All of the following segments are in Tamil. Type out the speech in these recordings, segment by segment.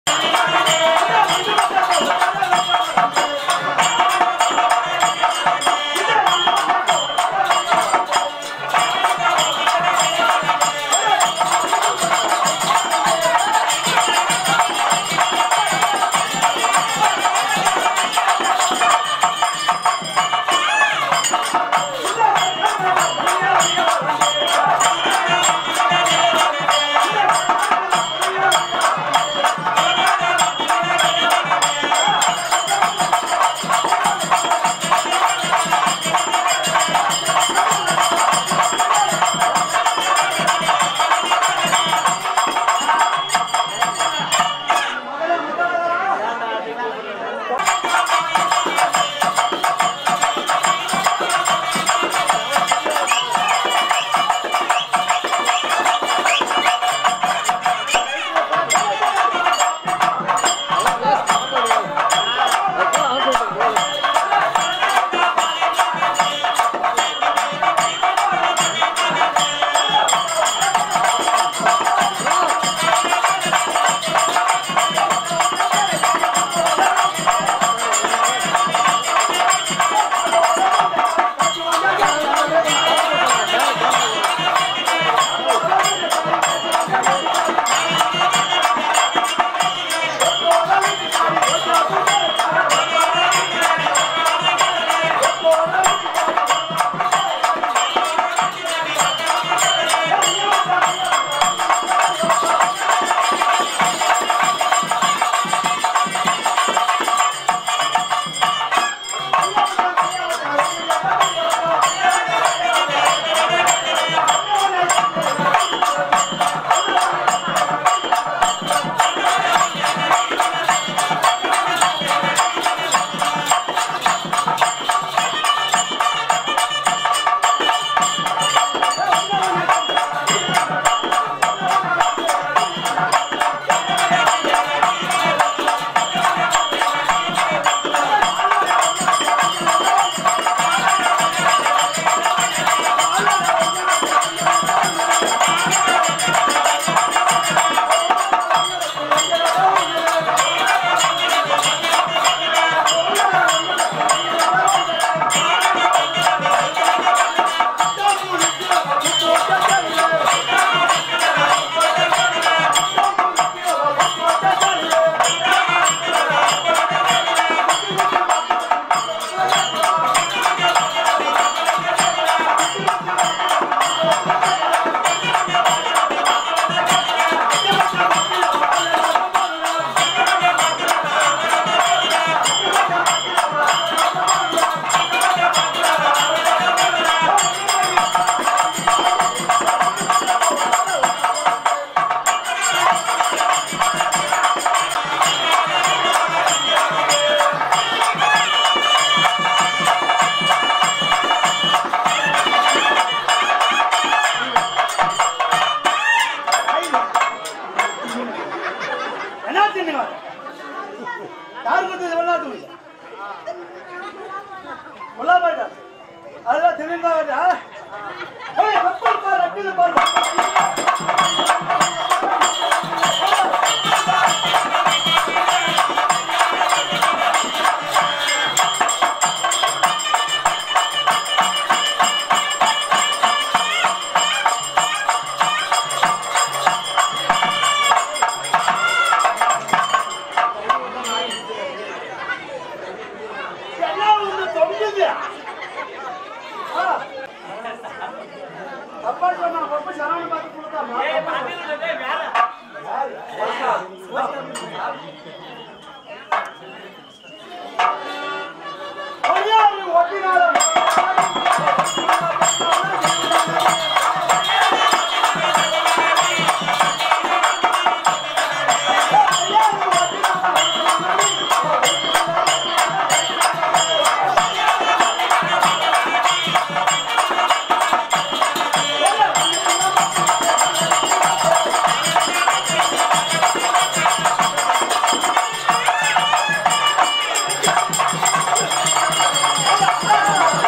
என்ன தின்னுங்க யார் கொடுத்தது வெளிநாட்டு போய் உள்ளா போயிட்டா அதெல்லாம் தெரியுங்க ஏய் கப்பல் பாரு அட்டில பாரு எல்லாம் ஒண்ணு தொங்குது ஆ. அப்பா சொன்னா அப்பா சரவண பார்த்து கொடுத்தாமா ஐயா நீ ஒட்டினாலும் ஆ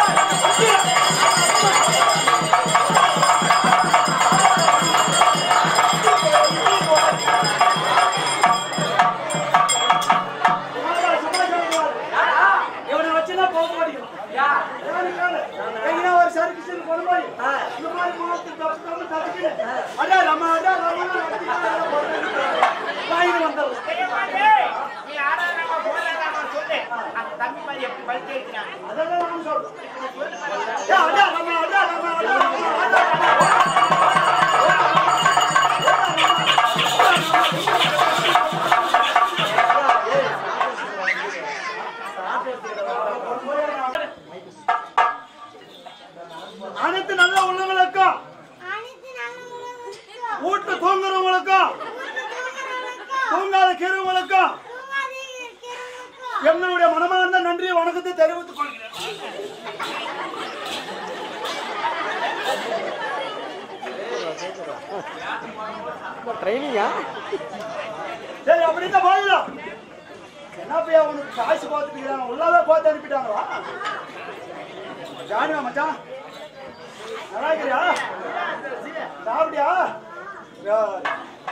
அதெல்லாம் நானும் சொல்றேன். ஏய், அடா, நம்ம, அடா, நம்ம, அடா, நம்ம, அடா, நம்ம. அனைத்து நல்ல உள்ளவங்களுக்கும் வீட்டு தூங்குறவங்களுக்கும் தூங்காத கீரவங்களுக்கும் என்னுடைய மனமார்ந்த நன்றி வணக்கத்தை தெரிவித்துக் கொள்கிறேன் ட்ரைனிங்கா சரி அப்படித்தான் போயிடலாம் என்ன பையா உனக்கு காசு பார்த்துட்டு இருக்கிறாங்க உள்ளாவே பார்த்து அனுப்பிட்டாங்களா ஜானியா மச்சான் நல்லா இருக்கிறியா சாப்பிட்டியா சரி.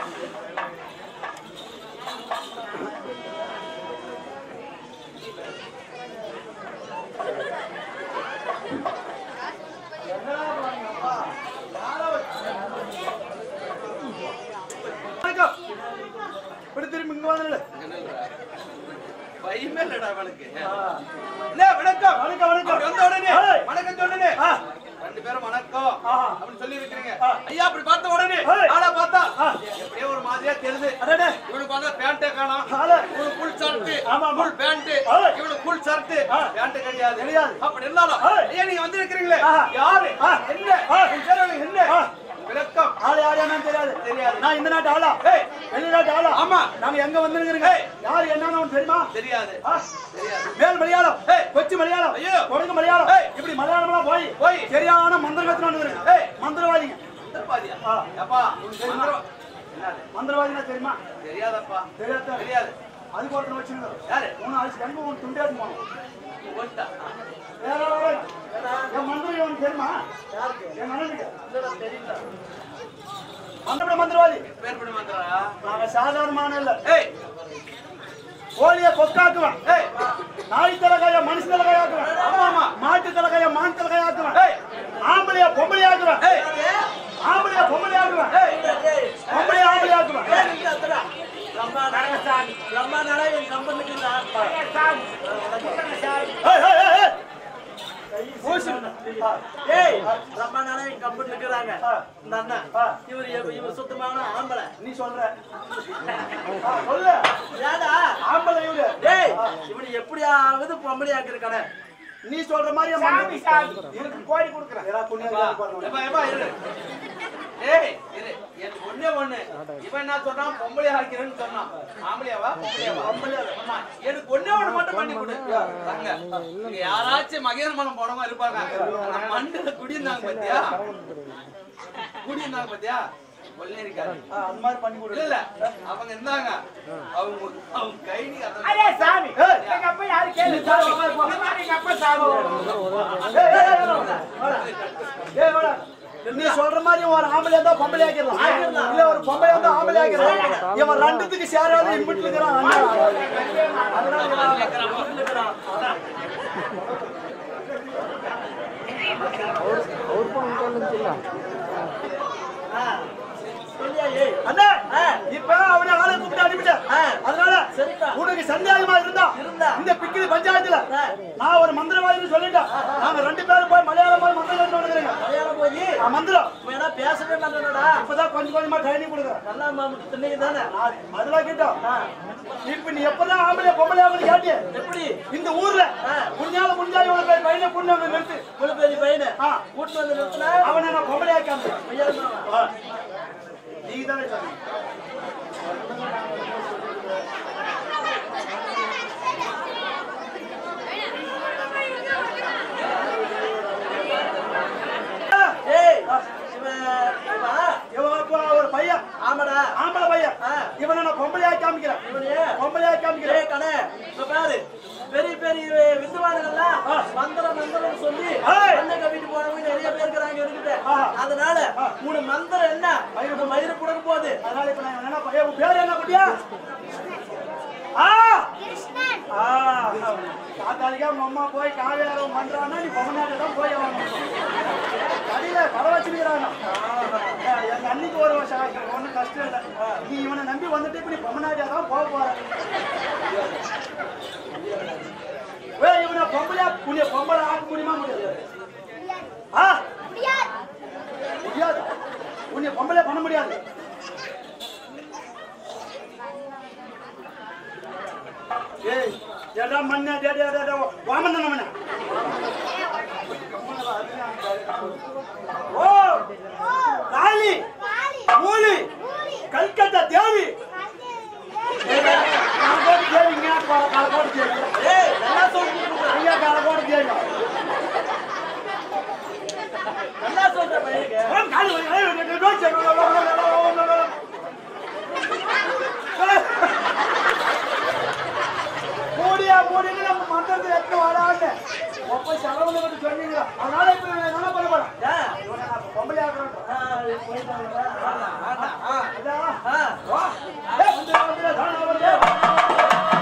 வணக்கம் இப்படி திரும்பி இங்க வந்து பயமே இல்லடா அவனுக்கு இல்ல, வணக்கம் வணக்கம், வணக்கம். அப்படி வந்த உடனே ஏய். வணக்கம் சொன்னனே ஆ. ரெண்டு பேரும் வணக்கம் ஆ. அப்படின்னு சொல்லி இருக்கிறீங்க ஆ. ஐயா அப்படி பார்த்த உடனே ஏய். ஆளா பார்த்தா ஆ. எப்படியோ ஒரு மாதிரியா தெரியுது அடடே இவனுக்கு பார்த்தா பேண்டே காணோம் ஆளு. இவனுக்கு ஃபுல் ஷர்ட் ஆமா, ஆமா. ஃபுல் பேண்ட் ஏய். இவனுக்கு ஃபுல் ஷர்ட் ஆ. பேண்ட் கிடையாது கிடையாது. அப்படி இருந்தாலும் ஏய். ஐயா நீங்க வந்திருக்கிறீங்களே ஆஹா. யாரு ஆ. என்ன ஆ. உன் பேர் என்ன ஆ. விளக்கம் ஆளு யாரு என்னன்னு தெரியாது தெரியாது. நான் இந்த நாட்டு ஆளா ஏய். வெளிநாட்டு ஆளா ஆமா. நாங்க எங்க வந்துருக்கிறீங்க ஏய். யாரு என்னன்னு உனக்கு தெரியுமா தெரியாது ஆ. தெரியாது மேல் மலையாளம் ஏய். கொச்சி மலையாளம் ஐயோ. கொடுங்க மலையாளம் ஏய். இப்படி மலையாளம்லாம் போய் போய். சரியான மந்திரகத்துல வந்துருங்க ஏய். மந்திரவாதிங்க மந்திரவாதியா ஆ. அப்பா மந்திரவா என்னது மந்திரவாதினா தெரியுமா தெரியாதப்பா தெரியாது தெரியாது அதுக்கு ஒருத்தர் வச்சிருக்காரு யாரு மூணு ஆச்சு கண்டு உன் துண்டியாச்சு போனோம் ஓட்டா வேற யாராவது? என் மந்திரம் உனக்கு தெரியுமா என் அண்ணனுக்கு மந்திர மந்திரவாதி பேர் பண்ண மாட்டாரா நாங்க சாதாரணமான இல்ல ஏய் கோழிய கொக்காக்குவேன் ஏய் நாய் தலைகாய மனுஷ தலைகாயாக்குவேன் ஆமா ஆமா மாட்டு தலைகாய மான் தலைகாயாக்குவேன் ஏய் ஆம்பளைய பொம்பளையாக்குவேன் ஏய் ஆம்பளைய பொம்பளையாக்குவேன் ஏய் பொம்பளைய ஆம்பளையாக்குவேன் ஏய், ஏய், ஏய், ஏய். ஊசி. ஏய் ரொம்ப நாளா என் கம்பெனி இருக்கிறாங்க ஆ. இந்த அண்ணன் ஆ. இவர் எவ- இவர் சுத்தமான ஆம்பளை நீ சொல்ற ஆ, சொல்லு ஏடா ஆம்பளை இவரு ஏய் இவன் எப்படியாவது பொம்பளை ஆக்கிருக்கானே நீ சொல்ற மாதிரி என் மந்திரம் இருக்கு கோழி கொடுக்குறேன் ஏடா புண்ணியம் பாருங்க எப்பா எப்பா இரு ஏய் இரு எனக்கு ஒண்ணே ஒண்ணு இவன் என்ன சொல்றான் பொம்பளை ஆக்கிறேன்னு சொன்னான் ஆம்பளையாவா பொம்பளையாவா ஆமா எனக்கு ஒண்ணே ஒண்ணு மட்டும் பண்ணி கொடு தாங்க இங்க யாராச்சும் மகேந்திர மனம் போனவங்க இருப்பாங்க அந்த மண்டுல குடியிருந்தாங்க பாத்தியா குடியிருந்தாங்க பாத்தியா ஒல்லே இருக்காது ஆ, அந்த மாதிரி பண்ணி கொடு இல்ல இல்ல அவங்க இருந்தாங்க அவங்க அவங்க கை நீ அரே சாமி ஏய். எங்க அப்பா யாரு கேளு சாமி இந்த மாதிரி எங்க அப்பா சாமி ஏய், ஏய், ஏய், வாடா. வாடா. ஏய், வாடா. நீ சொல்ற மாதிரி ஒரு ஆம்பளை இருந்தா பொம்பளை ஆக்கிடலாம் இல்ல ஒரு பொம்பளை இருந்தா ஆம்பளை ஆக்கிடலாம் இவன் ரெண்டுத்துக்கு சேராத இம்பிட்டு இருக்கிறான் அண்ணா. அதனால இவன் இருக்கிறான். சொல்லியா ஏய் அண்ணா இப்ப அவனை ஆளை கூப்பிட்டு அனுப்பிட்டேன் ஆ. அதனால சரிப்பா. உனக்கு சந்தேகமா இருந்தா இருந்தா. இந்த பிக்கிலி பஞ்சாயத்துல ஆ. நான் ஒரு மந்திரவாதின்னு சொல்லிட்டேன் நாங்க ரெண்டு பேரும் போய் மலையாளம் போய் மந்திரம் கட்டு வந்துருங்க கல்யாணம் போய் மந்திரம் வேணா பேசவே மாட்டேனடா இப்பதான் கொஞ்சம் கொஞ்சமா ட்ரைனிங் கொடுக்குறேன் நல்லா மாமு திண்ணைக்கு தானே அதெல்லாம் கேட்டோம் இப்ப நீ எப்பதான் ஆம்பளை பொம்பளை ஆம்பளை கேட்டிய எப்படி இந்த ஊர்ல ஆ. புண்ணியால முடிஞ்சா இவனை போய் பையனை புண்ணு அவனை நிறுத்து இவ்வளவு பெரிய பையனு ஆ. கூட்டு வந்து நிறுத்தினா அவனை நான் பொம்பளை ஆக்காம ஐயா நீங்க தானே சொன்னீங்க ஏய் இவன் இவன் இவன் இப்ப ஒரு பையன் ஆமாடா ஆம்பளை பையன் ஆ. இவனை நான் பொம்பளையா காமிக்கிறேன் இவனே பொம்பளையா காமிக்கிறேன் ஏய் கண்ணே இப்ப பாரு பெரிய பெரிய விந்துவானுங்கள்லாம் மந்திரம் மந்திரம் சொல்லி ஏய். மண்ணை கவிட்டு போனவங்க நிறைய பேர் இருக்கிறாங்க இருக்குது ஆஹா. அதனால உன மந்திரம் என்ன மயிறு மயிறு கொடுக்க போகுது அதனால இப்ப நான் என்ன பையன் உன் பேர் என்ன குட்டியா ஆ ஆ காத்தாலிக்கா உங்க அம்மா போய் காவேரம் பண்றான்னா நீ பொம்மநாட்டை தான் போய் ஆகணும் கடையில கடை வச்சிருக்கிறாங்க எங்க அன்னைக்கு ஒரு வருஷம் ஒன்றும் கஷ்டம் இல்லை நீ இவனை நம்பி வந்துட்டு இப்ப நீ பொம்மநாட்டியா தான் போக போற ஏய் இவனை பொம்பளையா பொம்பளை ஆக்க முடியுமா முடியாது ஆ முடியாது உன்னை பொம்பளை பண்ண முடியாது ஏய் ஏடா மண்ணா டே டே டே வாமன் நம்மன ஓ காளி மூலி கல்கத்தா தேவி காலகோடு தேவி இங்க காலகோடு தேவி ஏய் நல்லா சொல்லிட்டு ஐயா காலகோடு தேவி நல்லா சொல்ற பையனுக்கு ஓம் காளி ஐயோ டோட் மூடியா மூடின்னு நம்ம மந்திரத்தை எடுத்து வராங்க ஒப்ப செலவுல வந்து சொன்னீங்க அதனால இப்ப இவனை என்ன பண்ண போறேன் ஏன்? இவனை நான் பொம்பளை ஆக்குறேன் ஆ, போயிட்டாங்களா? வேண்டாம், வேண்டாம். ஆ, அதான் ஆ. வா ஏய் வந்து வந்து தான வந்து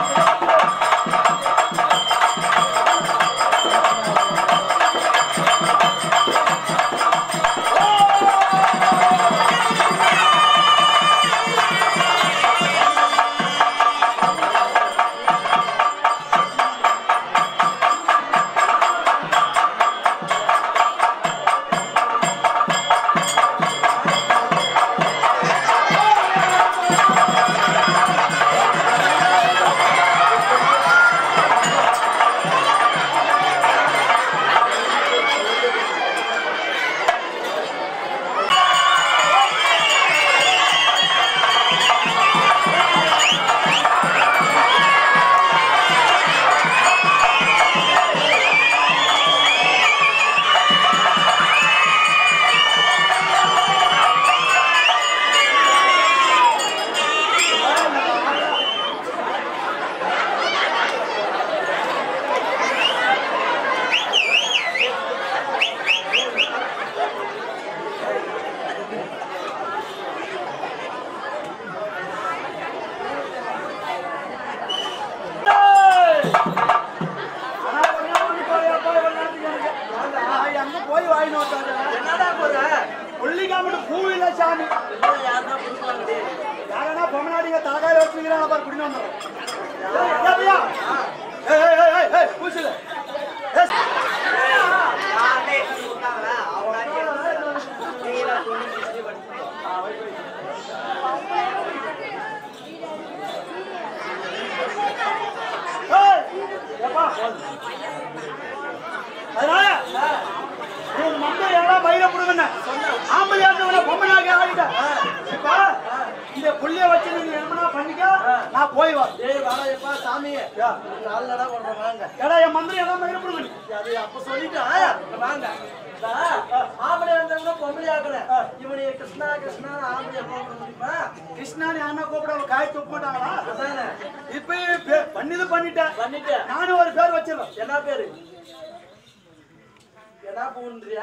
போய் வாங்கி வந்தாங்க என்னடா போற? புள்ளிக்காமட்டு பூவில சாமி இன்னும் யாருன்னா புடிச்சுப்பாங்கடி. யாரனா பொம்மநாடிங்க தலகாயில வச்சுக்கிறாங்க பாரு குடி வந்தோம் ஏய் ஏய் ஏய் ஏய் ஏய் பூசுல ஏய் யாருன்னே எதுவும் சொன்னாங்களா? அவங்களா கேட்டு. நீங்களா சொல்லி கிஸ்டி படிச்சுக்கோ. ஏய் ஏப்பா அதனால உங்க மக்கள் எல்லாம் பயிர புடுங்கண்ண ஆம்பளை ஆட்டவன பொம்மனாக ஆடிட்ட இப்ப இந்த புள்ளிய வச்சு நீங்க என்ன பண்ணிக்க நான் போய் வா ஏய், வாடா எப்பா, சாமி. கால்லடா கொண்டு வாங்க. ஏடா என் மந்திரி எல்லாம் பயிர புடுங்க அது அப்ப சொல்லிட்டேன். இங்க வாங்க. இந்தா, ஆம்பளை வந்தவங்க பொம்பளை ஆக்கல. இவனைய கிருஷ்ணா கிருஷ்ணா ஆம்பளை கூப்பிட முடியுமா? கிருஷ்ணானி அண்ணா கூப்பிட அவ காய் துப்ப மாட்டாங்களா அதானே? இப்ப பண்ணிது பண்ணிட்டேன் பண்ணிட்டேன். நானும் ஒரு பேர் வச்சிருவேன் என்ன பேரு என்ன பூன்றியா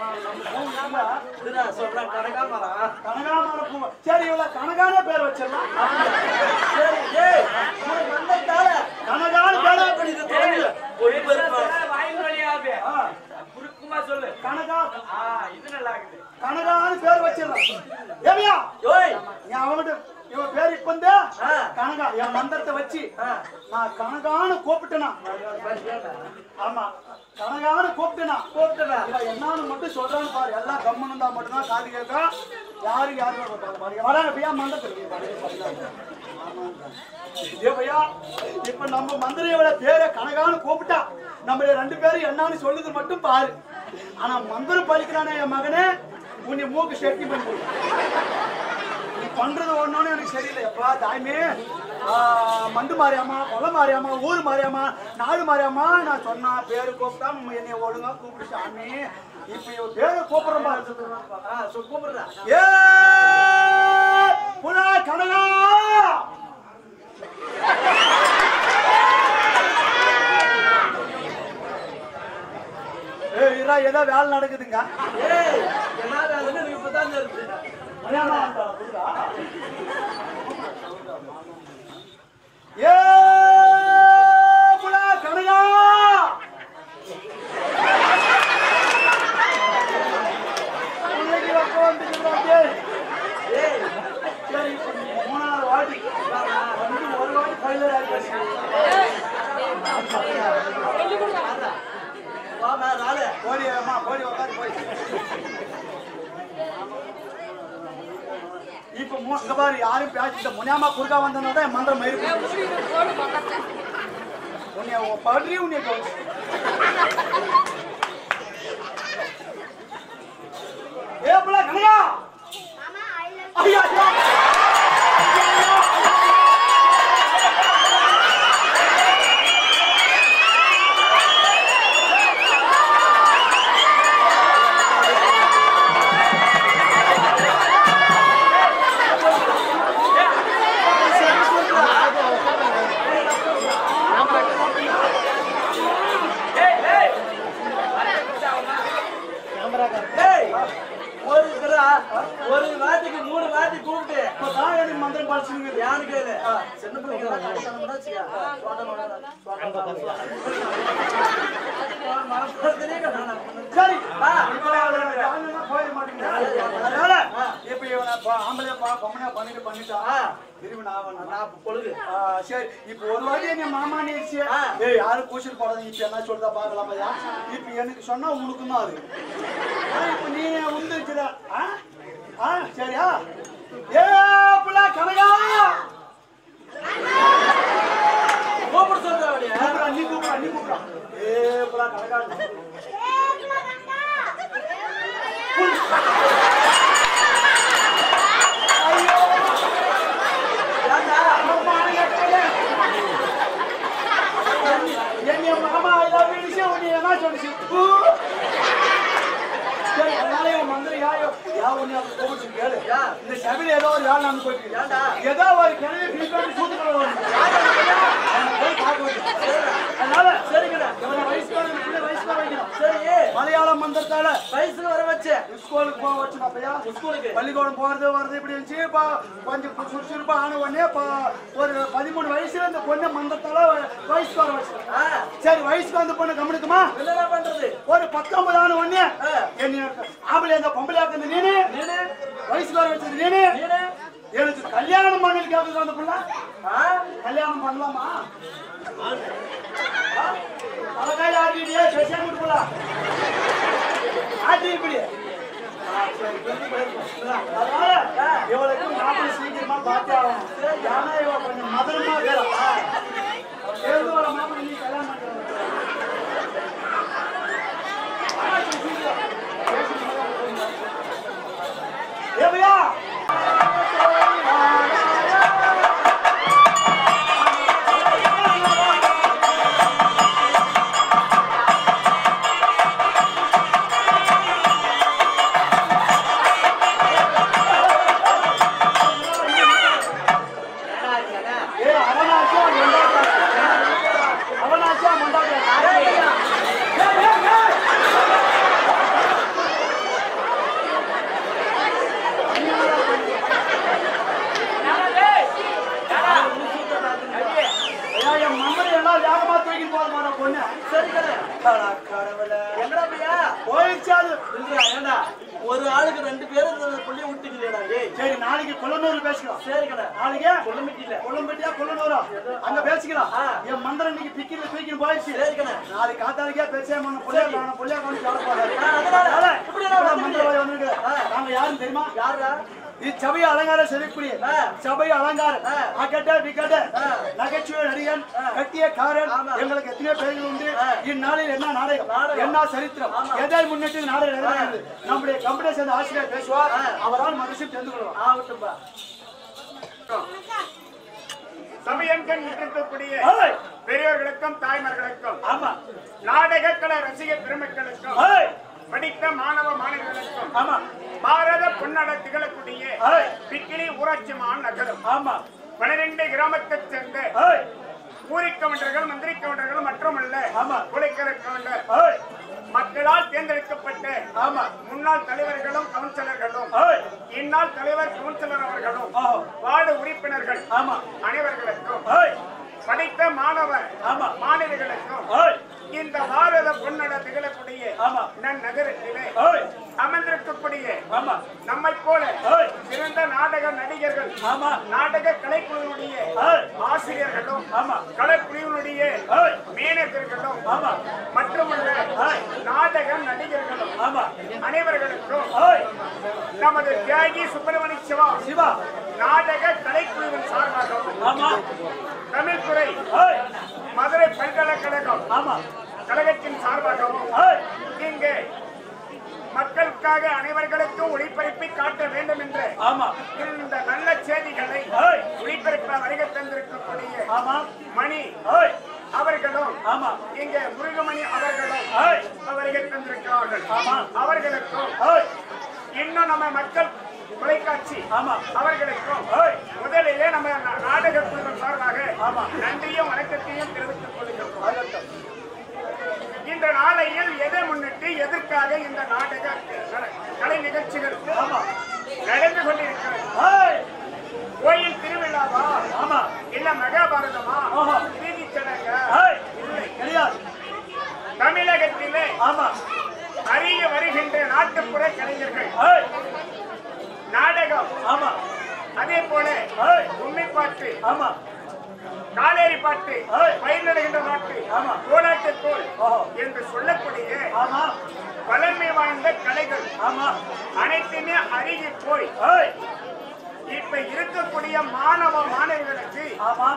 இதுடா சொல்றேன் கனகாமரம் கனகாமர பூ சரி இவ்வளவு கனகான பேர் வச்சிடலாம் சரி ஏய் உனக்கு வந்ததால கனகான பேர் அப்படி இது தொடங்கு ஒரு பெருமா ஆ, குறுக்குமா சொல்லு கனகா ஆ இது நல்லா இருக்குது கனகான பேர் வச்சிடலாம் ஏவியா ஓய் நீ அவன்கிட்ட இவன் பேர் இப்ப இந்த ஆ. கனகா என் மந்திரத்தை வச்சு ஆ. நான் கனகான்னு கூப்பிட்டேனா ஆமா கனகான்னு கூப்பிட்டேனா கூப்பிட்டனா இவன் என்னன்னு மட்டும் சொல்றான்னு பாரு எல்லாம் கம்மன் இருந்தா மட்டும்தான் காது கேட்கும் யாரு யாரும் பாரு வராங்க பையா மண்டத்துக்கு இதே பையா இப்ப நம்ம மந்திரியோட பேரை கனகான்னு கூப்பிட்டா நம்ம ரெண்டு பேரும் என்னன்னு சொல்லுது மட்டும் பாரு ஆனா மந்திரம் பழிக்கிறானே என் மகனே உன்னை மூக்கு செட்டி பண்ணி போடு. நீ பண்றது ஒண்ணுன்னு எனக்கு சரியில்லை எப்பா தாய்மே ஆ, மண்டு மாறியாமா கொலை மாறியாமா ஊர் மாறியாமா நாடு மாறியாமா நான் சொன்னா பேரு கூப்பிட்டா என்னை ஒழுங்கா கூப்பிடு சாமி இப்ப இவ பேரு கூப்பிடுறோம் பாரு ஆ சொ கூப்பிடுறா ஏ புலா கனகா ஏய் இரா ஏதோ வேலை நடக்குதுங்க ஏய் என்ன வேலைன்னு எனக்கு இப்பதான் தெரியுது கல்யாணம் ஆகுதா, புரியுதா? ஏ புலா கனகா இன்னைக்கு வக்க வந்துக்கிறாங்க ஏய் சரி மூணாவது வாட்டி வந்து ஒரு வாட்டி ஃபைனல் ஆகிடுச்சு மு- இங்க பாரு யாரும் பேசிட்ட முனியாமா குறுக்கா வந்தனோட என் மந்திரம் மயிறு உன்னை படுறி உன்னை கவுச்சு. ஏ புள்ள கனையா ஐயா ஐயா ஏய், ஒரு இதுடா, ஒரு வார்த்தைக்கு மூணு வார்த்தை கூப்பிட்டு இப்பதான் எனக்கு மந்திரம் படிச்சுங்க யாரு கேளு சின்ன பிள்ளைங்க எல்லாம் கடைக்காரங்க தான் வச்சுக்க. சோடா மோடா, சோடா மோடா. மனசுலயே கட்டானா. சரி ஆ. இப்ப ஜாலியா போயிட மாட்டேங்குது. அதனால இப்ப இவனை பா- ஆம்பளையா பா- பொம்பளையா பண்ணிட்டு பண்ணிட்டா. ஆ. திரும்பி நான் அவன் நான் இப்ப பொழுது ஆ, சரி இப்ப ஒரு வாட்டி நீ மாமா நீச்சு ஆ. ஏய் யாரும் கூச்சல் போடாதீங்க இப்ப என்ன சொல்றதா பாக்கலாம் பையா இப்ப எனக்கு சொன்னா உனக்கும் தான் அது ஆனா, இப்ப நீ உந்துச்சுட ஆ ஆ சரியா ஏ புள்ள கனகா கூப்பிட சொல்றா அப்படியே கூப்பிடா நீ கூப்பிடா நீ கூப்பிடா ஏ புள்ள கனகா ஐயோ ஏன்டா? என்னைய மாமா இதான் விழிச்சு உன்னை என்ன சொல்லிச்சு ஊ. சரி, அதனால இவன் மந்திரம் யாயோ யா உன்னை அப்படி கூப்பிட்டு கேளு யா. இந்த சபையில ஏதோ ஒரு யாழ் நான் போயிட்டு ஏன்டா? ஏதோ ஒரு கிணறு பீப்பாட்டு சூத்துக்கிற போய் பார்க்க வேண்டியது. அதனால சரிங்கடா. இவனை வயசுக்காரன் பிள்ளை வயசுக்கார வைக்கணும் சரி மலையாள மந்திரத்தால வயசுக்கு வர வச்சு ஸ்கூலுக்கு போக வச்சு பையா ஸ்கூலுக்கு பள்ளிக்கூடம் போறது வருது இப்படி இருந்துச்சு இப்போ கொஞ்சம் பு- சுறுசுறுப்பா ஆன உடனே இப்போ ஒரு பதிமூணு வயசுல இந்த பொண்ணு மந்தத்தால வயசுக்கு வர வச்சு ஆ, சரி வயசுக்கு வந்த பொண்ணு கவனிக்குமா என்னடா பண்றது ஒரு பத்தொன்பது ஆன உடனே ஆ. என்ன ஆம்பளை அந்த பொம்பளை ஆக்குது நீனு நீனு வயசுக்கு வர வச்சது நீனு நீனு எனக்கு கல்யாணம் பண்ணி கேக்குது அந்த புள்ள ஆ, கல்யாணம் பண்ணலாமா அழகாய் ஆடிடியே பேசியா கொடுக்கல ஆடி இப்படி அதனால இவளுக்கு மாப்பிள்ளை சீக்கிரமா பார்த்தே ஆகணும் ஏன்னா இவ கொஞ்சம் மதுரமா இருக்கிறா எழுந்து வர மாப்பிள்ளை நீ கல்யாணம் பண்ணுற ஏவையா ஏ அவனாச்சா மண்டாட்டா அவனாச்சா மண்டாட்டா ஐயா, என் மம்மடி எல்லாம் வேகமா தூக்கிட்டு போக மாட்டா பொண்ணு சரி கடை அடா கடவுளே. எங்கடா பையா போயிடுச்சு அது இல்லடா ஏண்டா ஒரு ஆளுக்கு ரெண்டு பேரும் இந்த புள்ளிய விட்டுக்கலையடா டேய் சரி நாளைக்கு கொல்லனூர் பேசிக்கலாம் சரி கடை நாளைக்கு கொல்லமிட்டில கொல்லம்பட்டியா கொல்லனூரா அங்க பேசிக்கலாம் ஆ. என் மந்திரம் இன்னைக்கு பிக்கில தூக்கிட்டு போயிடுச்சு சரி கடை நாளைக்கு காத்தாலுக்கே பேசவே பண்ண புள்ளைய காணும் புள்ளைய காணும் சொல்ல போறாரு ஆ, அதனால அதனால இப்படி இப்படி நான் மந்திரவாதி வந்திருக்கு ஆ. நாங்க யாரும் தெரியுமா யாரா இச்சபை அலங்கார செதுக்குடி ஆ. சபை அலங்காரம் ஆ. அக்கட்ட விக்கட்ட ஆ. நகைச்சுவை நடிகன் ஆ. கட்டிய காரன் ஆமா. எங்களுக்கு எத்தனையோ பேர்கள் உண்டு ஆ. இந்நாளில் என்ன நாடகம் நாடகம். என்ன சரித்திரம் ஆமா. எதை முன்னிட்டு இந்த நாடகம் நடக்கிறது நம்முடைய கம்பெனி சேர்ந்த ஆசிரியர் பேசுவார் ஆ. அவரால் மனுஷன் தெரிந்து கொள்ளலாம் ஆகட்டும்பா சமயங்கன் இருக்கக்கூடிய ஏய், பெரியவர்களுக்கும் தாய்மார்களுக்கும் ஆமா நாடக கலை ரசிக பெருமக்களுக்கும் ஏய், படித்த மாணவ மாணவர்களுக்கும் ஆமா பாரத பொன்னட திகழக்கூடிய ஏய், பிக்கிலி ஊராட்சி மாநகரம் ஆமா பனிரெண்டு கிராமத்தைச் சேர்ந்த ஏய், ஊரி கவுண்டர்கள் மந்திரி கவுண்டர்கள் மட்டுமல்ல ஆமா. குலைக்கர கவுண்டர் ஏய், மக்களால் தேர்ந்தெடுக்கப்பட்ட ஆமா முன்னாள் தலைவர்களும் கவுன்சிலர்களும் ஏய், இந்நாள் தலைவர் கவுன்சிலர் அவர்களும் ஆஹா, வார்டு உறுப்பினர்கள் ஆமா அனைவர்களுக்கும் ஏய், படித்த மாணவ ஆமா. மாணவிகளுக்கும் ஏய், இந்த பாரத பொன்னட திகழக்கூடிய ஆமா. நன்னகரத்திலே ஏய், அமர்ந்திருக்கக்கூடிய ஆமா நம்மை போல ஏய், சிறந்த நாடக நடிகர்கள் ஆமா நாடக கலைக்குழுவுடைய ஏய், ஆசிரியர்களும் ஆமா கலைக்குழுவினுடைய ஏய், மேனேஜர்களும் ஆமா மற்றுமுள்ள ஏய், நாடக நடிகர்களும் ஆமா அனைவர்களுக்கும் ஏய், நமது தியாகி சுப்பிரமணிய சிவா சிவா நாடக கலைக்குழுவின் சார்பாகவும் ஆமா தமிழ்துறை ஏய், மதுரை பல்கலைக்கழகம் ஆமா கழகத்தின் சார்பாகவும் ஏய், இங்கு மக்களுக்காக அனைவர்களுக்கும் ஒளிபரப்பி காட்ட வேண்டும் என்று ஆமா இந்த நல்ல செய்திகளை ஏய், ஒளிபரப்ப வருகை தந்திருக்கக்கூடிய ஆமா மணி ஏய், அவர்களும் ஆமா இங்கே முருகமணி அவர்களும் ஏய், வருகை தந்திருக்கிறார்கள் ஆமா. அவர்களுக்கும் ஏய், இன்னும் நம்ம மக்கள் தொலைக்காட்சி ஆமா அவர்களுக்கும் ஏய், முதலிலே நம்ம நா- நாடக குழுவின் சார்பாக ஆமா. நன்றியும் வணக்கத்தையும் தெரிவித்துக் கொள்கிறோம் ஆகட்டும். இந்த நாளையில் எதை முன்னிட்டு எதற்காக இந்த நாடக கலை- கலை நிகழ்ச்சிகளுக்கு ஆமா நடந்து கொண்டிருக்கிறது ஏய், கோயில் திருவிழாவா ஆமா இல்ல மகாபாரதமா ஆஹா. நீதி சடங்க ஏய், இல்லை கிடையாது தமிழகத்திலே ஆமா அறிய வருகின்ற நாட்டுப்புற கலைஞர்கள் ஏய், நாடகம் ஆமா அதே போல ஏய், உண்மை பாட்டு ஆமா காலேரி பாட்டு ஏய். பயிர் நடுகின்ற பாட்டு ஆமா. கோலாட்டு தோல் ஓஹோ. என்று சொல்லக்கூடிய ஆமா பழமை வாய்ந்த கலைகள் ஆமா அனைத்துமே அருகி போய் ஏய், இப்ப இருக்கக்கூடிய மாணவ மாணவிகளுக்கு ஆமா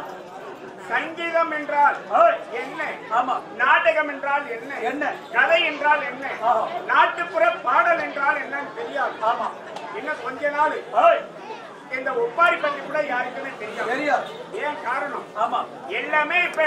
சங்கீதம் என்றால் ஏய், என்ன ஆமா நாடகம் என்றால் என்ன என்ன? கதை என்றால் என்ன ஆஹா. நாட்டுப்புற பாடல் என்றால் என்னன்னு தெரியாது ஆமா இன்னும் கொஞ்ச நாள் ஏய், இந்த ஒப்பாரி பத்தி கூட யாருக்குமே தெரியாது தெரியாது ஏன் காரணம் ஆமா எல்லாமே இப்ப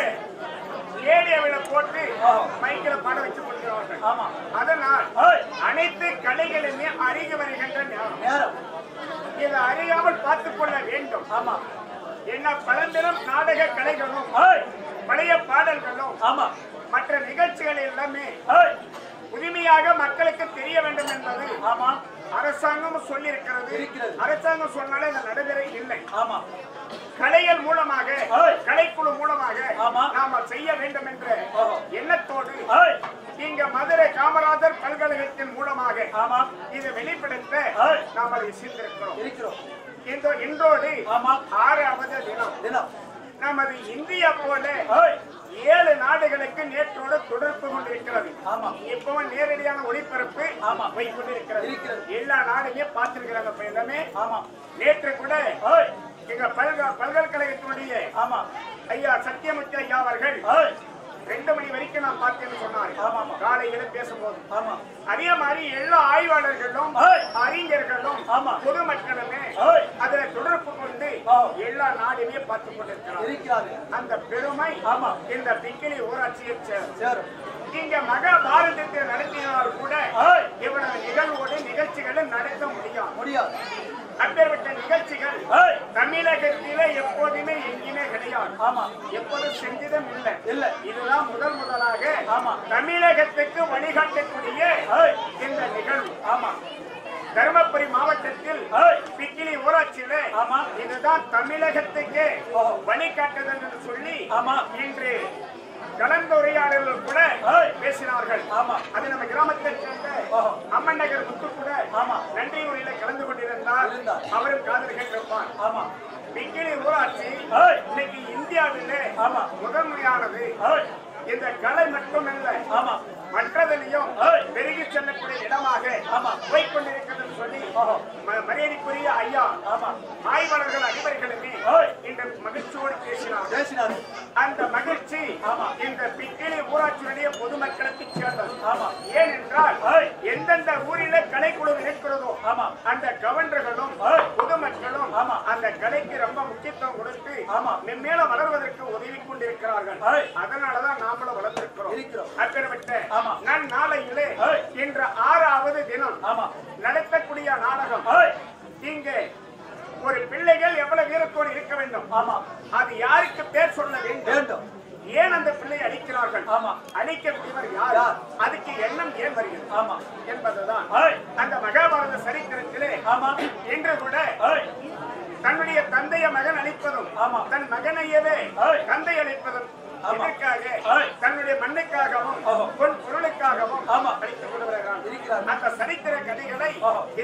ரேடியோவில் போட்டு ஆஹா. மைக்கில பாட வச்சு கொடுக்கிறார்கள் ஆமா அதனால் ஏய், அனைத்து கலைகளுமே அருகி வருகின்ற நேரம் நேரம் இதை அறியாமல் பார்த்துக் கொள்ள வேண்டும் ஆமா என்ன பழந்தினம் நாடக கலைகளும் ஏய், பழைய பாடல்களும் ஆமா மற்ற நிகழ்ச்சிகள் எல்லாமே ஏய், புதுமையாக மக்களுக்கு தெரிய வேண்டும் என்பது ஆமா அரசாங்கம் சொல்லியிருக்கிறது இருக்கிறது. அரசாங்கம் சொன்னாலே அது நடைமுறை இல்லை ஆமா கலைகள் மூலமாக ஏய். கலைக்குழு மூலமாக ஆமா. நாம செய்ய வேண்டும் என்ற ஓஹோ. எண்ணத்தோடு ஏய், இங்க மதுரை காமராஜர் பல்கலைக்கழகத்தின் மூலமாக ஆமா இதை வெளிப்படுத்த ஏய். நாம் அதை செய்திருக்கிறோம் இருக்கிறோம் இந்த இன்றோடு ஆமா ஆறாவது தினம் தினம் நமது இந்தியா போல ஏய், ஏழு நாடுகளுக்கு நேற்றோடு தொடர்பு கொண்டிருக்கிறது ஆமா இப்பவும் நேரடியான ஒளிபரப்பு ஆமா. போய் கொண்டிருக்கிறது இருக்கிறது. எல்லா நாடுமே பார்த்திருக்கிறாங்க இப்ப எல்லாமே ஆமா நேற்று கூட ஏய், எங்க பல்க பல்கலைக்கழகத்தினுடைய ஆமா ஐயா சத்தியமூர்த்தி ஐயா அவர்கள் ஏய், ரெண்டு மணி வரைக்கும் நான் பார்த்தேன்னு சொன்னாரு ஆமா, ஆமா. காலையில பேசும்போது ஆமா அதே மாதிரி எல்லா ஆய்வாளர்களும் ஏய். அறிஞர்களும் ஆமா. பொதுமக்களுமே ஏய். அதுல தொடர்பு கொண்டு ஆ. எல்லா நாடுமே பார்த்துக் கொண்டிருக்கிறார் இருக்கிறாரு அந்த பெருமை ஆமா. இந்த பிக்கிலி ஊராட்சியை சேரும் சரி இங்க மகாபாரதத்தை நடத்தினால் கூட ஏய், இவ்வளவு நிகழ்வோடு நிகழ்ச்சிகளை நடத்த முடியும் முடியாது அப்பேற்பட்ட நிகழ்ச்சிகள் ஏய், தமிழகத்திலே எப்போதுமே எங்கேயுமே கிடையாது ஆமா எப்போதும் செஞ்சதும் இல்லை இல்ல இதுதான் முதல் முதலாக ஆமா. தமிழகத்துக்கு வழிகாட்டக்கூடிய ஏய், இந்த நிகழ்வு ஆமா தருமபுரி மாவட்டத்தில் ஏய், பிக்கிலி ஊராட்சியில ஆமா. இதுதான் தமிழகத்துக்கு ஓஹோ. வழிகாட்டுதல் என்று சொல்லி ஆமா. இன்று கலந்துரையாடல்கள் கூட ஏய். பேசினார்கள் ஆமா. அது நம்ம கிராமத்தைச் சேர்ந்த ஓஹோ. அம்மன் நகர் முத்து கூட ஆமா. நன்றி உரையில கலந்து கொண்டிருந்தார் இருந்தார். அவரும் காதல் கேட்டிருப்பார் ஆமா பிக்கிலி ஊராட்சி ஏய், இன்னைக்கு இந்தியாவிலே ஆமா. முதல் முறையானது ஏய், இந்த கலை மட்டுமல்ல ஆமா மற்றதிலையும் ஏய். பெருகி செல்லக்கூடிய இடமாக ஆமா. போய்கொண்டிருக்கிறது சொல்லி ஓஹோ. ம- மரியாதைக்குரிய ஐயா ஆமா ஆய்வாளர்கள் அனைவர்களுமே ஏய். இன்று மகிழ்ச்சியோடு பேசினார் பேசினாரு அந்த மகிழ்ச்சி ஆமா. இந்த பிக்கிலி ஊராட்சியுடைய பொதுமக்களுக்கு சேர்ந்தது ஆமா. ஏனென்றால் ஏய். எந்தெந்த ஊரில கலைக்குழு இருக்கிறதோ ஆமா. அந்த கவர்னர்களும் ஏய். பொதுமக்களும் ஆமா. அந்த கலைக்கு ரொம்ப முக்கியத்துவம் கொடுத்து ஆமா. மென்மேல வளர்வதற்கு உதவி கொண்டிருக்கிறார்கள் ஏய். அதனாலதான் நாமளும் வளர்ந்திருக்கிறோம் இருக்கிறோம். அப்பேற்பட்ட ஆமா. நன் நாளையிலே ஏய். இன்று ஆறாவது தினம் ஆமா நடத்தக்கூடிய நாடகம் ஏய், இங்கே ஒரு பிள்ளைகள் எவ்வளவு வீரத்தோடு இருக்க வேண்டும் ஆமா அது யாருக்கு பேர் சொல்ல வேண்டும் வேண்டும் ஏன் அந்த பிள்ளை அழிக்கிறார்கள் ஆமா. அழிக்கக்கூடியவர் யார் யார்? அதுக்கு எண்ணம் ஏன் வருகிறது ஆமா என்பதுதான் ஏய், அந்த மகாபாரத சரித்திரத்திலே ஆமா இன்று கூட ஏய், தன்னுடைய தந்தைய மகன் அழிப்பதும் ஆமா. தன் மகனையவே ஏய். தந்தை அழிப்பதும் ஆமா. இதற்காக ஏய். தன்னுடைய மண்ணுக்காகவும் ஆமா. பொன் பொருளுக்காகவும் ஆமா. அழித்துக் கொண்டு வருகிறான் இருக்கிறார். அந்த சரித்திர கதைகளை ஆமா. இதுல கண்டு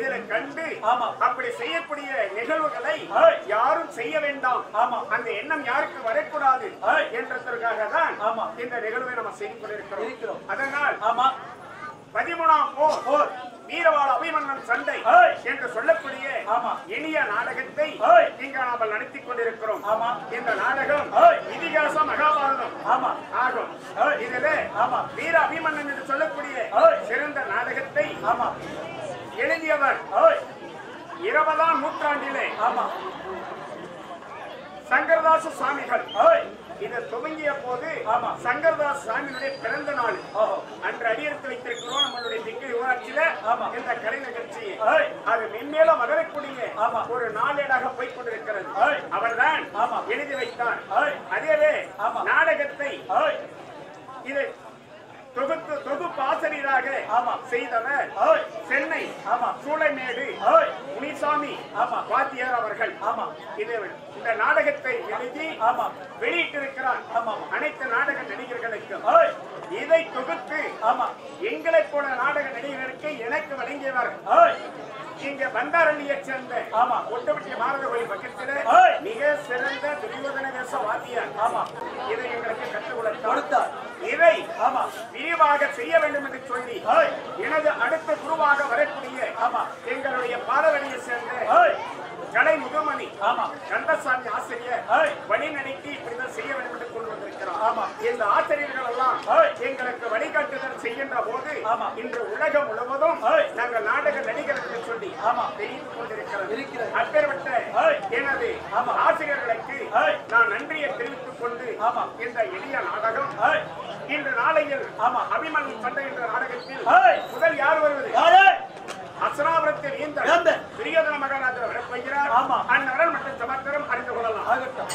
கண்டு ஆமா. அப்படி செய்யக்கூடிய நிகழ்வுகளை ஏய். யாரும் செய்ய வேண்டாம் ஆமா. அந்த எண்ணம் யாருக்கு வரக்கூடாது ஏய். என்றதற்காக தான் ஆமா. இந்த நிகழ்வை நம்ம செய்து கொண்டிருக்கிறோம் இருக்கிறோம். அதனால் ஆமா பதிமூணாம் போர் போர் வீரவாள அபிமன்னன் சண்டை ஏய். என்று சொல்லக்கூடிய ஆமா. இனிய நாடகத்தை ஏய். இங்க நாம நடத்தி கொண்டிருக்கிறோம் ஆமா. இந்த நாடகம் ஏய். இதிகாச மகாபாரதம் ஆமா ஆகும் ஏய். இதிலே ஆமா. வீர அபிமன்னன் என்று சொல்லக்கூடிய ஏய். சிறந்த நாடகத்தை ஆமா எழுதியவர் ஏய் இருபதாம் நூற்றாண்டிலே ஆமா சங்கரதாச சுவாமிகள் ஏய் இது துவங்கிய போது ஆமா. சங்கரதாஸ் சுவாமியினுடைய பிறந்த நாள் ஓஹோ அன்று அடியெடுத்து வைத்திருக்கிறோம் நம்மளுடைய திக்கு ஊராட்சியில ஆமா. இந்த கலை நிகழ்ச்சியை ஏய் அது மென்மேலும் வளரக்கூடிய ஆமா. ஒரு நாளேடாக போய் கொண்டிருக்கிறது ஏய். அவர்தான் ஆமா. எழுதி வைத்தார் ஏய். அதேவே ஆமா. நாடகத்தை ஏய் இது தொகுத்து தொகுப்பு ஆசிரியராக ஆமா. செய்தவர் ஏய் சென்னை ஆமா சூளைமேடு ஏய் முனிசாமி ஆமா. வாத்தியார் அவர்கள் ஆமா இது இந்த நாடகத்தை எழுதி ஆமா வெளியிட்டிருக்கிறார் ஆமா. அனைத்து நாடக நடிகர்களுக்கும் ஏய் இதை தொகுத்து ஆமா எங்களைப் போல நாடக நடிகர்களுக்கு எனக்கு வழங்கியவர் ஏய் இங்க பந்தாரண்யை சேர்ந்த ஆமா. ஒட்டப்பட்டி பாரத கோயில் பக்கத்தில் ஏய். மிக சிறந்த துரியோதன தேச வாத்தியார் ஆமா இதை எங்களுக்கு கற்றுக் கொடுத்தார் கொடுத்தார் இதை ஆமா விரிவாக செய்ய வேண்டும் என்று சொல்லி ஏய் எனது அடுத்த குருவாக வரக்கூடிய ஆமா எங்களுடைய பாதவழியை சேர்ந்த ஏய் கலை முகமணி ஆமா கந்தசாமி ஆசிரியர் ஏய் வழி நடத்தி இப்படிதான் செய்ய வேண்டும் என்று கொண்டு வந்திருக்கிறார் ஆமா. இந்த ஆசிரியர்கள் எல்லாம் ஏய். எங்களுக்கு வழிகாட்டுதல் செய்கின்ற போது ஆமா. இன்று உலகம் முழுவதும் ஏய். நாங்கள் நாடக நடிகர் என்று சொல்லி ஆமா. தெரிந்து கொண்டிருக்கிறது இருக்கிறது. அப்பேற்பட்ட ஏய். எனது ஆமா. ஆசிரியர்களுக்கு ஏய். நான் நன்றியை தெரிவித்துக் கொண்டு ஆமா. இந்த எளிய நாடகம் ஏய் இன்று நாளையில் ஆமா. அபிமன் சண்டை என்ற நாடகத்தில் ஏய் முதல் யார் வருவது யாரு அசனாபுரத்தில் இந்த வேந்தன். துரியோதன மகாராஜர் வரப்போகிறார் ஆமா. அந்நகரன் மற்றும் சமத்தரம் அறிந்து கொள்ளலாம் ஆகட்டும்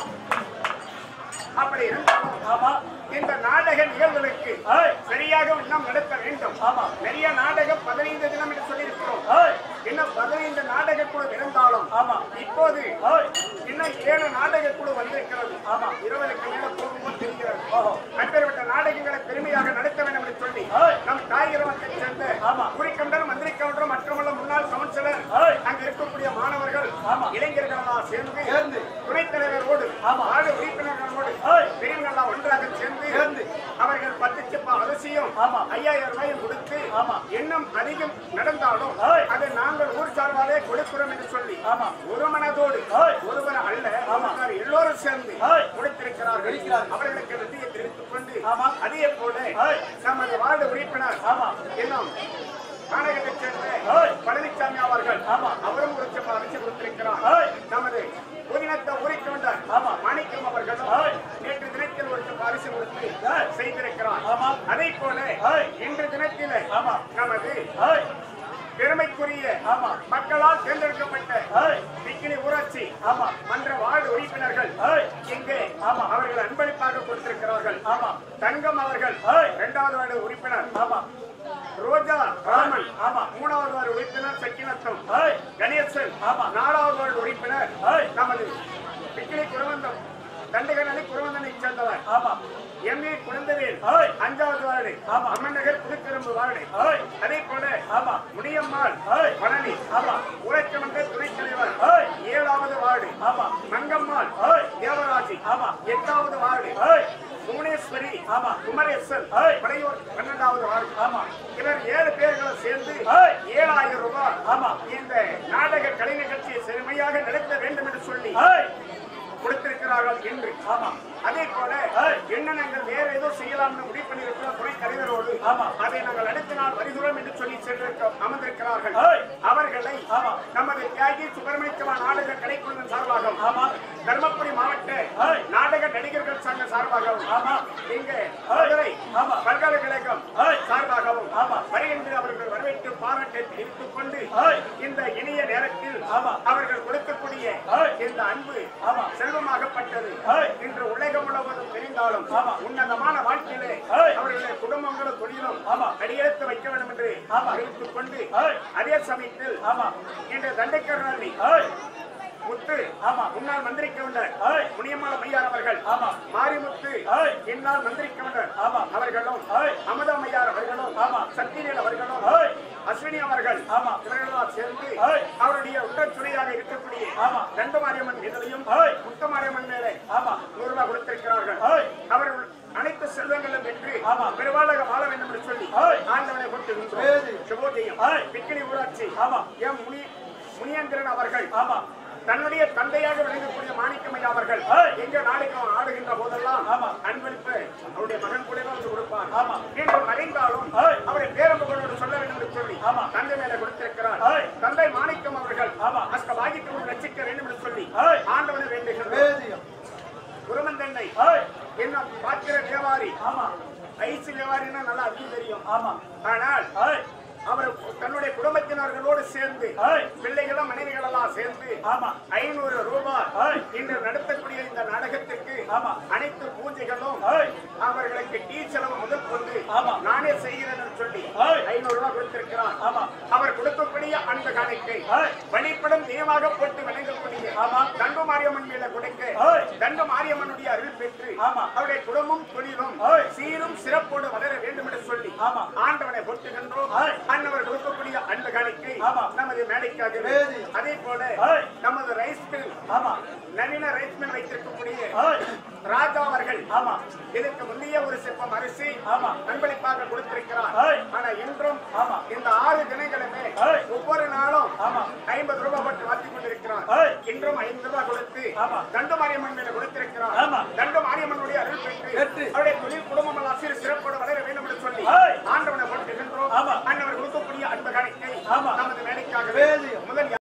அப்படி இருந்தாலும் ஆமா இந்த நாடக நிகழ்வுகளுக்கு ஏய் சரியாக இன்னும் நடத்த வேண்டும் ஆமா நிறைய நாடகம் பதினைந்து தினம் என்று சொல்லியிருக்கிறோம் ஏய் இன்னும் பதினைந்து நாடக குழு இருந்தாலும் ஆமா இப்போது ஏய் இன்னும் ஏழு நாடக குழு வந்திருக்கிறது ஆமா. இருபதுக்கு மேல போகும்போது தெரிகிறது ஓஹோ அப்பேற்பட்ட நாடகங்களை பெருமையாக நடத்த வேண்டும் என்று சொல்லி ஏய். நம் தாய் கிராமத்தை சேர்ந்த ஆமா. குறிக்கண்டர் மந்திரி கவுண்டர் மற்றமல்ல முன்னாள் கவுன்சிலர் ஏய். அங்க இருக்கக்கூடிய மாணவர்கள் ஆமா. இளைஞர்கள் எல்லாம் சேர்ந்து சேர்ந்து. துணைத் தலைவரோடு ஆமா. ஆடு உறுப்பினர்களோடு ஏய். பிரிவுகள் ஒன்றாக சேர்ந்து சேர்ந்து. அவர்கள் பத்து சிப்பா அவசியம் ஆமா. ஐயாயிரம் ரூபாய் கொடுத்து ஆமா. இன்னும் அதிகம் நடந்தாலும் ஏய். அதை நாங்கள் ஊர் சார்பாலே கொடுக்கிறோம் என்று சொல்லி ஆமா. ஒரு மனதோடு ஏய். ஒருவர் அல்ல ஆமா. ஒருவர் எல்லோரும் சேர்ந்து ஏய். கொடுத்திருக்கிறார்கள் இருக்கிறார்கள். அவர்களுக்கு வெற்றியை தெரிவித்துக் கொண்டு ஆமா. அதே போல ஏய். நமது வார்டு உறுப்பினர் ஆமா இன்னும் மாநகரைச் சேர்ந்த ஏய். பழனிசாமி அவர்கள் ஆமா. அவரும் ஒரு சிப்ப அரிசி கொடுத்திருக்கிறார் ஏய். நமது புதினத்தை ஊறிக்கொண்டார் ஆமா. மாணிக்கம் அவர்களும் ஏய். நேற்று தினத்தில் ஒரு சிப்ப அரிசி கொடுத்து ஏய். செய்திருக்கிறார் ஆமா. அதே போல ஏய். இன்று தினத்திலே ஆமா. நமது ஏய் பெருமைக்குரிய ஆமா. மக்களால் தேர்ந்தெடுக்கப்பட்ட ஏய் பிக்கினி ஊராட்சி ஆமா மன்ற வார்டு உறுப்பினர்கள் ஏய் இங்கே ஆமா. அவர்கள் அன்பளிப்பாக கொடுத்திருக்கிறார்கள் ஆமா தங்கம் அவர்கள் ஏய். இரண்டாவது வார்டு உறுப்பினர் ஆமா ரோஜா ராமன் ஆமா. மூணாவது வார்டு உறுப்பினர் சக்கினத்தம் ஏய் கணேசன் ஆமா. நாலாவது வார்டு உறுப்பினர் ஏய். நமது பிக்கினி குரவந்தம் தண்டுகணி குரவந்தனை சேர்ந்தவர் ஆமா எம்ஏ குழந்தவேல் ஏய் அஞ்சாவது வார்டு ஆமா. அம்மன் நகர் புதுக்கரும்பு வார்டு ஏய் அதே போல ஆமா முடியம்மாள் ஏய் பழனி ஆமா ஊராட்சி மன்ற துணைத் தலைவர் ஏய் ஏழாவது வார்டு ஆமா மங்கம்மாள் ஏய் தேவராஜி ஆமா எட்டாவது வார்டு ஏய் புவனேஸ்வரி ஆமா. குமரேசன் ஏய். படையூர் பன்னெண்டாவது வார்டு ஆமா இவர் ஏழு பேர்களும் சேர்ந்து ஏய். ஏழாயிரம் ரூபாய் ஆமா இந்த நாடக கலை நிகழ்ச்சியை செழுமையாக நடத்த வேண்டும் என்று சொல்லி ஏய் கொடுத்திருக்கிறார்கள் என்று ஆமா அதே போல ஏய். என்ன நாங்கள் வேற ஏதோ செய்யலாம்னு முடிவு பண்ணியிருக்கிறோம் துணை தலைவரோடு ஆமா. அதை நாங்கள் அடுத்த நாள் வருகிறோம் என்று சொல்லி சென்றிருக்க அமர்ந்திருக்கிறார்கள் ஏய். அவர்களை ஆமா. நமது தியாகி சுப்பிரமணியமா நாடக கலைக்குழுவின் சார்பாகவும் ஆமா தர்மபுரி மாவட்ட ஏய். நாடக நடிகர்கள் சங்க சார்பாகவும் ஆமா இங்க மதுரை ஆமா. பல்கலைக்கழகம் ஏய். சார்பாகவும் ஆமா. வருகின்ற அவர்கள் வரவேற்று பாராட்டை தெரிவித்துக் கொண்டு ஏய். இந்த இனிய நேரத்தில் ஆமா. அவர்கள் கொடுக்கக்கூடிய ஏய். இந்த அன்பு ஆமா. செல்வமாகப்பட்டது ஏய். இன்று உலகம் முழுவதும் தெரிந்தாலும் ஆமா. உன்னதமான வாழ்க்கையிலே ஏய். அவர்களுடைய குடும்பங்களும் தொழிலும் ஆமா. அடியெடுத்து வைக்க வேண்டும் என்று ஆமா. அறிவித்துக் கொண்டு ஏய். அதே சமயத்தில் ஆமா இன்று தண்டைக்கரணி ஏய் முத்து ஆமா. முன்னாள் மந்திரி கவுண்டர் ஏய். முனியம்மாள் மையார் அவர்கள் ஆமா. மாரிமுத்து ஏய். இந்நாள் மந்திரி கவுண்டர் ஆமா. அவர்களும் ஏய். அமுதா மையார் அவர்களும் ஆமா. சக்திவேல் அவர்களும் ஏய் அஸ்வினி அவர்கள் ஆமா. இவர்களெல்லாம் சேர்ந்து ஏய். அவருடைய உடல் துணையாக இருக்கக்கூடிய ஆமா. ரெண்டு மாரியம்மன் மீதிலையும் ஏய். முத்த மாரியம்மன் மேலே ஆமா நூறு ரூபாய் கொடுத்திருக்கிறார்கள் ஏய். அவர்கள் அனைத்து செல்வங்களும் வென்று ஆமா. பெருவாளாக வாழ வேண்டும் என்று சொல்லி ஏய். ஆண்டவனை கொண்டு வேதி. சுபோதயம் ஏய். பிக்கினி ஊராட்சி ஆமா. எம் முனி முனியந்திரன் அவர்கள் ஆமா தன்னுடைய தந்தையாக விளங்கக்கூடிய மாணிக்கமையா அவர்கள் ஏய். எங்க நாளைக்கும் ஆடுகின்ற போதெல்லாம் ஆமா. அன்பளிப்பு அவருடைய மகன் கூட வந்து கொடுப்பார் ஆமா. மீண்டும் மறைந்தாலும் ஏய். அவரை பேரம்புகளோடு சொல்ல வேண்டும் என்று சொல்லி ஆமா. தந்தை மேல கொடுத்திருக்கிறார் ஏய். தந்தை மாணிக்கம் அவர்கள் ஆமா. அஸ்க வாகித்து ரசிக்க வேண்டும் என்று சொல்லி ஏய். ஆண்டவனை வேண்டுகின்றோம் வேதியம் குருமந்தன்னை ஏய் என்ன பாத்திர வியாபாரி ஆமா ஐஸ் வியாபாரின்னா நல்லா அதிகம் தெரியும் ஆமா ஆனால் ஏய் அவர் தன்னுடைய குடும்பத்தினர்களோடு சேர்ந்து ஏய். பிள்ளைகளும் மனைவிகளெல்லாம் சேர்ந்து ஆமா ஐநூறு ரூபாய் ஏய். இன்று நடத்தக்கூடிய இந்த நாடகத்திற்கு ஆமா. அனைத்து பூஜைகளும் ஏய். அவர்களுக்கு டீ செலவு முதல் கொண்டு ஆமா. நானே செய்கிறேன் என்று சொல்லி ஏய். ஐநூறு ரூபாய் கொடுத்திருக்கிறார் ஆமா. அவர் கொடுக்கக்கூடிய அந்த காணிக்கை ஏய். வழிபடும் தெய்வமாக போட்டு வணங்கக்கூடிய ஆமா. தண்டு மாரியம்மன் மேல கொடுக்க ஏய். தண்டு மாரியம்மனுடைய அருள் பெற்று ஆமா. அவருடைய குடும்பம் தொழிலும் ஏய். சீரும் சிறப்போடு வளர வேண்டும் என்று சொல்லி ஆமா. ஆண்டவனை போட்டுகின்றோம் ஏய். அன்னவர் கொடுக்கக்கூடிய அந்த காணிக்கை ஆமா. நமது மேடைக்காக வேதி. அதே போல ஏய். நமது ரைஸ் மில் ஆமா நவீன ரைஸ் மில் வைத்திருக்கக்கூடிய ஏய் ராஜா அவர்கள் ஆமா இதற்கு முந்தைய ஒரு சிற்பம் அரிசி ஆமா. அன்பளிப்பாக கொடுத்திருக்கிறார் ஏய். ஆனா இன்றும் ஆமா. இந்த ஆறு தினங்களுமே ஏய். ஒவ்வொரு நாளும் ஆமா. ஐம்பது ரூபாய் போட்டு வாத்தி கொண்டிருக்கிறார் ஏய். இன்றும் ஐந்து ரூபாய் கொடுத்து ஆமா. தண்டு மாரியம்மன் மேல கொடுத்திருக்கிறார் ஆமா. தண்டு மாரியம்மனுடைய அருள் பெற்று. பெற்று அவருடைய தொழில் குடும்பம் எல்லாம் சீர் சிறப்போடு வளர வேண்டும் என்று சொல்லி ஏய். ஆண்டவனை போட்டுகின்றோம் ஆமா. அன்னவர் கொடுக்கக்கூடிய அன்பு காணிக்கை ஆமா. நமது வேலைக்காக வேதியம். முதல்